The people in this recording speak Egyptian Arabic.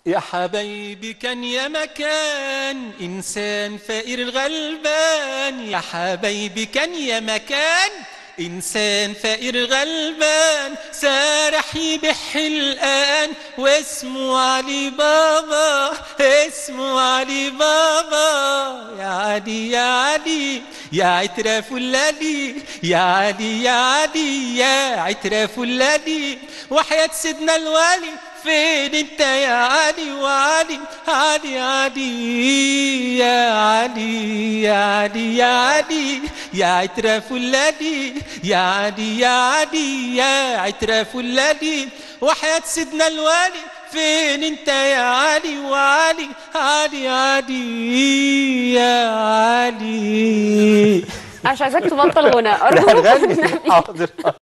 يا حبايبي كان يا مكان إنسان فقير غلبان يا حبايبي كان يا مكان إنسان فقير غلبان سارح يبح الآن واسمه علي بابا اسمه علي بابا يا علي يا علي يا عترة فلاني يا علي يا علي يا عترة فلاني وحياة سيدنا الوالي فين انت يا علي وعلي علي علي يا علي يا علي يا علي يا عترة فلاني يا علي يا علي يا عترة فلاني وحياة سيدنا الوالي فين انت يا علي وعلي علي علي يا علي انا مش عايزاك تبطل غنى لا ارجوك هنغني حاضر